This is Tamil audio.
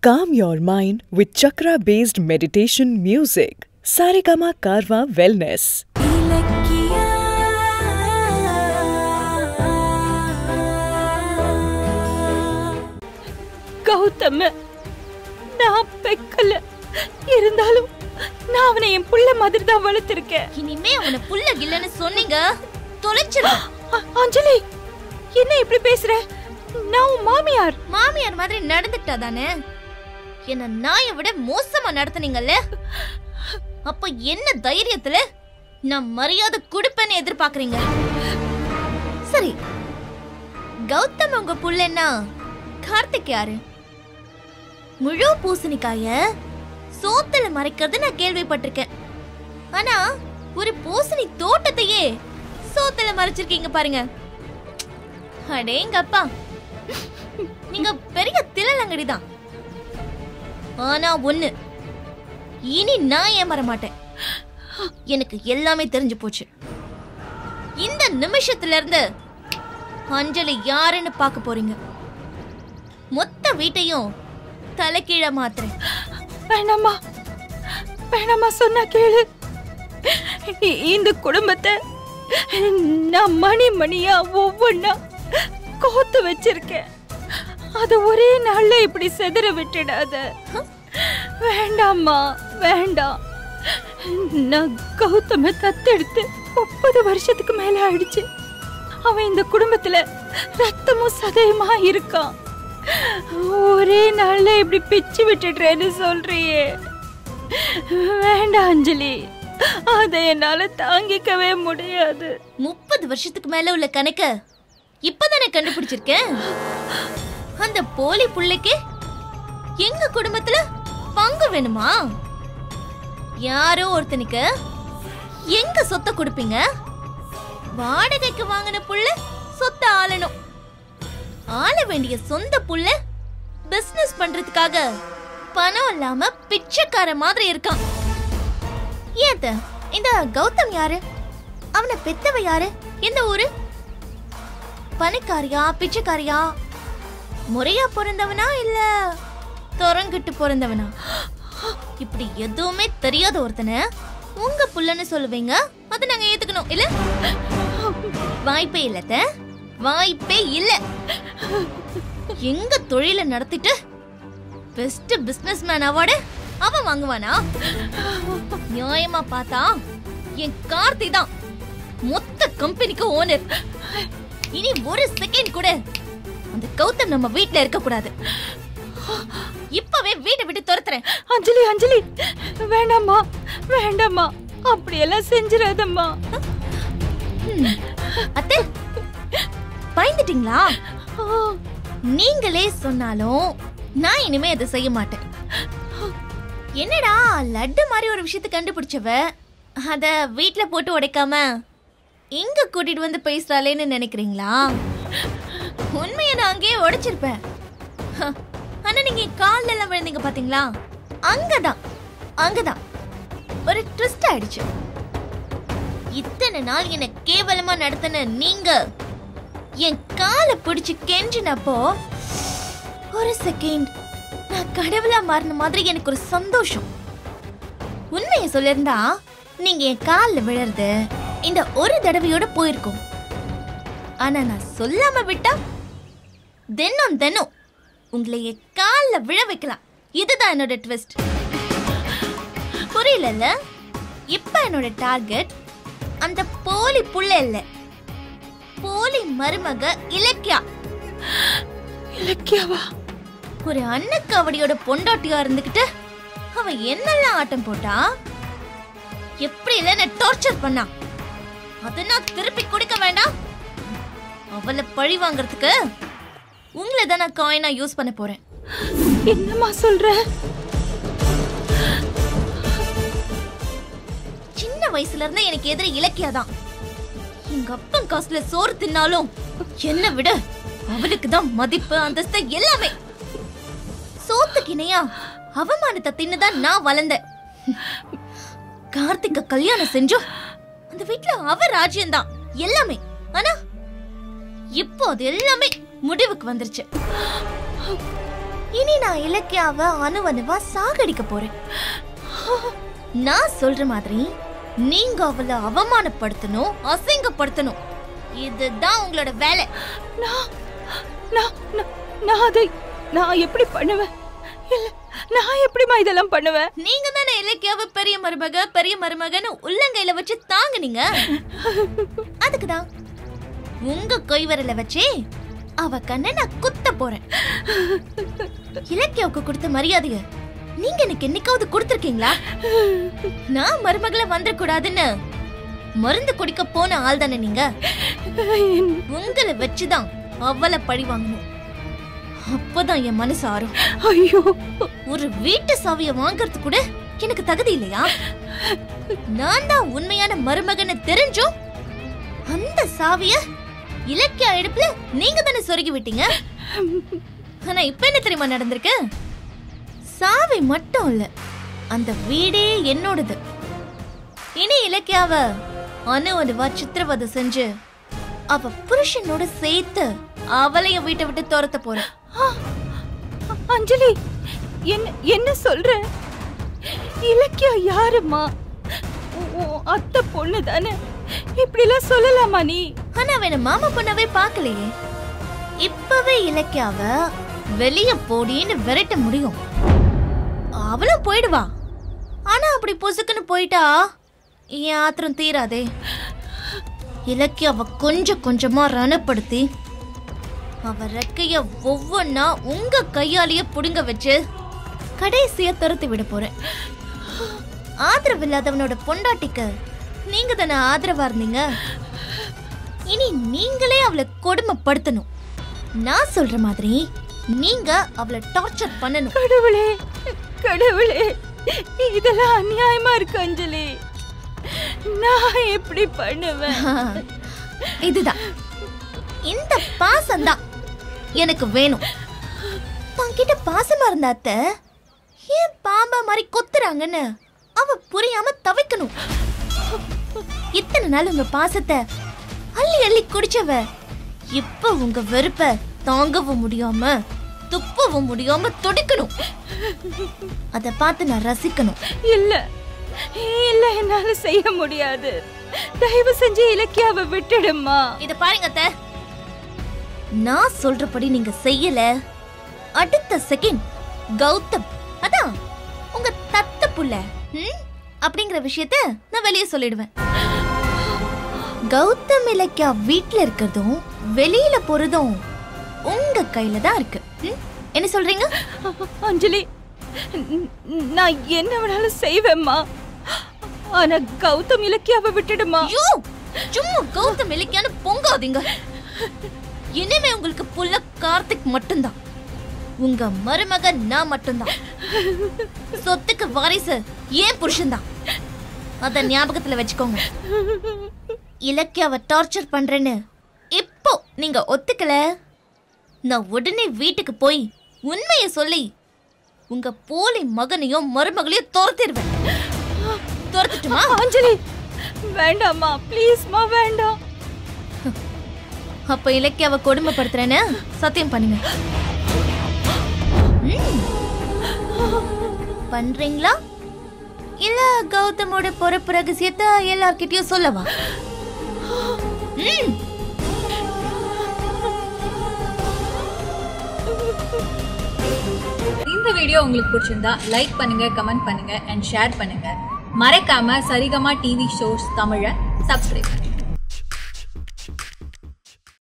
Calm your mind with chakra based meditation music. Saregama Karwa Wellness. Gautama நான் பெக்கல இருந்தாலும் நான் அவனை என் புள்ள மாதிரி தான் வளர்த்திருக்கேன் இனிமே அவனை புள்ள கில்லன்னு சொன்னீங்க தொலைச்சிடும் அ- அஞ்சலி என்ன இப்படி பேசுற நான் உன் மாமியார் மாமியார் மாதிரி நடந்துட்டா தானே என்ன நாயை விட மோசமா நடத்துனீங்கல்ல அப்ப என்ன தைரியத்துல நான் மரியாதை கொடுப்பேன்னு எதிர்பார்க்கறீங்க சரி கௌதம் உங்க புள்ளன்னா கார்த்திக் யாரு முழு பூசணிக்காய சோத்துல மறைக்கிறது நான் கேள்விப்பட்டிருக்கேன் ஆனா ஒரு பூசணி தோட்டத்தையே சோத்துல மறைச்சிருக்கீங்க பாருங்க அடேங்கப்பா நீங்க பெரிய தில்லலங்கடி தான் ஆனா ஒண்ணு இனி நான் ஏமாற மாட்டேன் எனக்கு எல்லாமே தெரிஞ்சு போச்சு இந்த நிமிஷத்துல இருந்து அஞ்சலி யாருன்னு பார்க்க போறீங்க மொத்த வீட்டையும் தலைகீழ மாத்துறேன் வேணாமா வேணாமா சொன்னா கேளு இ- இந்த குடும்பத்தை நான் மணி மணியா ஒவ்வொன்னா கோத்து வச்சிருக்கேன் அத ஒரே நாள்ல இப்படி செதற விட்டுடாத வேண்டாம்மா வேண்டாம் நான் கௌதம தத்தெடுத்து முப்பது வருஷத்துக்கு மேல ஆயிடுச்சு அவன் இந்த குடும்பத்துல ரத்தமும் சதயமா இருக்கான் ஒரே நாள்ல இப்படி பிச்சு விட்டுடுறேன்னு சொல்றியே வேண்டாம் அஞ்சலி அதை என்னால தாங்கிக்கவே முடியாது முப்பது வருஷத்துக்கு மேல உள்ள கணக்க இப்பதானே கண்டுபிடிச்சிருக்கேன் அந்த போலி புள்ளைக்கு எங்க குடும்பத்துல பங்கு வேணுமா யாரோ ஒருத்தனுக்கு எங்க சொத்தை கொடுப்பீங்க வாடகைக்கு வாங்கின புள்ள சொத்தை ஆளணும் ஆள வேண்டிய சொந்த புள்ள பிசினஸ் பண்றதுக்காக பணம் இல்லாம பிச்சைக்கார மாதிரி இருக்கான் ஏத்த இந்த கௌதம் யாரு அவனை பெத்தவ யாரு எந்த ஊரு பணக்காரியா பிச்சைக்காரியா முறையா பிறந்தவனா இல்ல தொரங்கிட்டு பிறந்தவனா இப்படி எதுவுமே தெரியாத ஒருத்தனை உங்க புள்ளன்னு சொல்லுவீங்க அதை நாங்க ஏத்துக்கணும் இல்ல வாய்ப்பே இல்லத்த வாய்ப்பே இல்ல எங்க தொழில நடத்திட்டு பெஸ்ட் பிசினஸ் மேன் அவார்டு அவன் வாங்குவானா நியாயமா பார்த்தா என் கார்த்தி தான் மொத்த கம்பெனிக்கு ஓனர் இனி ஒரு செகண்ட் கூட அந்த கௌதம் நம்ம வீட்ல இருக்க கூடாது இப்பவே வீட்டை விட்டு துரத்துறேன் அஞ்சலி அஞ்சலி வேண்டாம்மா வேண்டாம்மா அப்படியெல்லாம் செஞ்சிடாதம்மா அத்தை பயந்துட்டீங்களா ஆ, நீங்களே சொன்னாலும் நான் இனிமே அதை செய்ய மாட்டேன் என்னடா லட்டு மாதிரி ஒரு விஷயத்தை கண்டுபிடிச்சவ அத வீட்ல போட்டு உடைக்காம இங்க கூட்டிட்டு வந்து பேசுறாளேன்னு நினைக்கிறீங்களா உண்மையை நான் அங்கேயே உடைச்சிருப்பேன் ஹ, ஆனா நீங்க என் கால்ல எல்லாம் விழுந்தீங்க பாத்தீங்களா அங்கதான் அங்கதான் ஒரு ட்விஸ்ட் ஆயிடுச்சு இத்தனை நாள் என்ன கேவலமா நடத்தின நீங்க என் காலை பிடிச்சு கெஞ்சினப்போ ஒரு செகண்ட் நான் கடவுளா மாறின மாதிரி எனக்கு ஒரு சந்தோஷம் உண்மையை சொல்லிருந்தா நீங்க என் காலில் விழறது இந்த ஒரு தடவையோட போயிருக்கும் ஆனா நான் சொல்லாம விட்டா தினம் தினம் உங்களை என் காலில் விழ வைக்கலாம் இதுதான் என்னோட ட்விஸ்ட் புரியலல்ல இப்ப என்னோட டார்கெட் அந்த போலி புள்ள இல்ல போலி மருமக இலக்கியா இலக்கியாவா ஒரு அன்னக்காவடியோட பொண்டாட்டியா இருந்துகிட்டு அவ என்னெல்லாம் ஆட்டம் போட்டா எப்படி இல்ல டார்ச்சர் பண்ணா அத நான் திருப்பி கொடுக்க வேண்டாம் அவளை பழி வாங்குறதுக்கு உங்களை தான் நான் காயினா யூஸ் பண்ண போறேன் என்னம்மா சொல்ற சின்ன வயசுல இருந்து எனக்கு எதிர இலக்கியா தான் எங்க அப்பன் காசுல சோறு தின்னாலும் என்ன விட அவளுக்கு தான் மதிப்பு அந்தஸ்து எல்லாமே சோத்துக்கு இணையா அவமானத்தை தின்னுதான் நான் வளர்ந்தேன் கார்த்திக்க கல்யாணம் செஞ்சோம் அந்த வீட்ல அவ ராஜ்யம்தான் எல்லாமே ஆனா இப்போ அது எல்லாமே முடிவுக்கு வந்துருச்சு இனி நான் இலக்கியாவை அணுவணுவா சாகடிக்க போறேன் நான் சொல்ற மாதிரி நீங்க அவளை அவமானப்படுத்தணும் அசிங்கப்படுத்தணும் இதுதான் உங்களோட வேலை நான் நான் நான்- நான் அதை நான் எப்படி பண்ணுவேன் இல்ல நான் எப்படிமா இதெல்லாம் பண்ணுவேன் நீங்க தானே இலக்கியாவை பெரிய மருமக பெரிய மருமகன்னு உள்ளங்கையில வச்சு தாங்குனீங்க அதுக்குதான் உங்க கைவரல வச்சே அவ கண்ணை நான் குத்த போறேன் இலக்கியாவுக்கு கொடுத்த மரியாதைய நீங்க எனக்கு என்னைக்காவது கொடுத்திருக்கீங்களா நான் மருமகளை வந்துடக்கூடாதுன்னு மருந்து குடிக்க போன ஆள் தானே நீங்க உங்களை வச்சுதான் அவளை பழி வாங்கணும் அப்பதான் என் மனசு ஆறும் ஐயோ ஒரு வீட்டு சாவிய வாங்குறது கூட எனக்கு தகுதி இல்லையா நான் தான் உண்மையான மருமகன்னு தெரிஞ்சும் அந்த சாவிய இலக்கிய எடுப்புல நீங்க தானே சொருகி விட்டீங்க ஆனா இப்ப என்ன தெரியுமா நடந்திருக்கு சாவி மட்டும் இல்ல அந்த வீடே என்னோடது இனி இலக்கியாவ அணு அணுவா சித்திரவதை செஞ்சு அவ புருஷனோட சேர்த்து அவளையும் வீட்டை விட்டு துரத்த போறேன் ஆ, அஞ்சலி என்ன என்ன சொல்ற இலக்கியா யாரும்மா உ- உன் அத்தை பொண்ணு தானே இப்படிலாம் சொல்லலாமா நீ ஆனா அவன மாமா பொண்ணாவே பார்க்கலையே இப்பவே இலக்கியாவ வெளிய போடின்னு விரட்ட முடியும் அவளும் போயிடுவா ஆனா அப்படி பொசுக்குன்னு போயிட்டா என் ஆத்திரம் தீராதே இலக்கியாவ கொஞ்சம் கொஞ்சமா ரணப்படுத்தி அவ ரெக்கைய ஒவ்வொன்னா உங்க கையாலேயே புடுங்க வச்சு கடைசியா துரத்தி விட போறேன் ஆதரவு இல்லாதவனோட பொண்டாட்டிக்கு நீங்க தானே ஆதரவா இருந்தீங்க இனி நீங்களே அவளை கொடுமைப்படுத்தணும் நான் சொல்ற மாதிரி நீங்க அவளை டார்ச்சர் பண்ணணும் கடவுளே கடவுளே இதெல்லாம் அநியாயமா இருக்கு அஞ்சலி நான் எப்படி பண்ணுவேன் இதுதான் இந்த பாசம்தான் எனக்கு வேணும் தன்கிட்ட பாசமா இருந்தாத்த ஏன் பாம்பா மாதிரி கொத்துறாங்கன்னு அவ புரியாம தவிக்கணும் இத்தனை நாள் உங்க பாசத்தை அள்ளி அள்ளி குடிச்சவ இப்ப உங்க வெறுப்ப தாங்கவும் முடியாம துப்பவும் முடியாம துடிக்கணும் அத பார்த்து நான் ரசிக்கணும் இல்ல இல்ல என்னால செய்ய முடியாது தயவு செஞ்சு இலக்கியாவை விட்டுடுமா இத பாருங்க அத்தை நான் சொல்றபடி நீங்க செய்யல அடுத்த செகண்ட் கௌதம் அதான் உங்க தத்த புள்ள ம்? அப்படிங்கிற விஷயத்த நான் வெளியே சொல்லிடுவேன் கௌதம் இலக்கியா வீட்ல இருக்கிறதும் வெளியில போறதும் உங்க கையில தான் இருக்கு ம்? என்ன சொல்றீங்க அஞ்சலி ந- நான் என்ன வேணாலும் செய்வேம்மா ஆனா கௌதம் இலக்கியாவை விட்டுடுமா ஐயோ சும்மா கௌதம் இலக்கியான்னு பொங்காதீங்க இனிமே உங்களுக்கு புள்ள கார்த்திக் மட்டும்தான் உங்க மருமகன் நான் மட்டும்தான் சொத்துக்கு வாரிசு ஏன் புருஷன்தான் அத ஞாபகத்துல வச்சுக்கோங்க இலக்கியாவை டார்ச்சர் பண்றேன்னு இப்போ நீங்க ஒத்துக்கல நான் உடனே வீட்டுக்கு போய் உண்மையை சொல்லி உங்க போலி மகனையும் மருமகளையும் துரத்திடுவேன் துரத்துட்டுமா அஞ்சலி வேண்டாம்மா ப்ளீஸ்மா வேண்டாம் அப்ப இலக்கியாவை கொடுமைப்படுத்துறேன்னு சத்தியம் பண்ணுங்க ம். பண்றீங்களா இல்ல கௌதமோட பொறுப்பு ரகசியத்தை எல்லார்கிட்டயும் சொல்லவா ம். இந்த வீடியோ உங்களுக்கு பிடிச்சிருந்தா லைக் பண்ணுங்க கமெண்ட் பண்ணுங்க அண்ட் ஷேர் பண்ணுங்க மறக்காம சரிகமா டிவி ஷோஸ் தமிழை சப்ஸ்கிரைப் பண்ணுங்க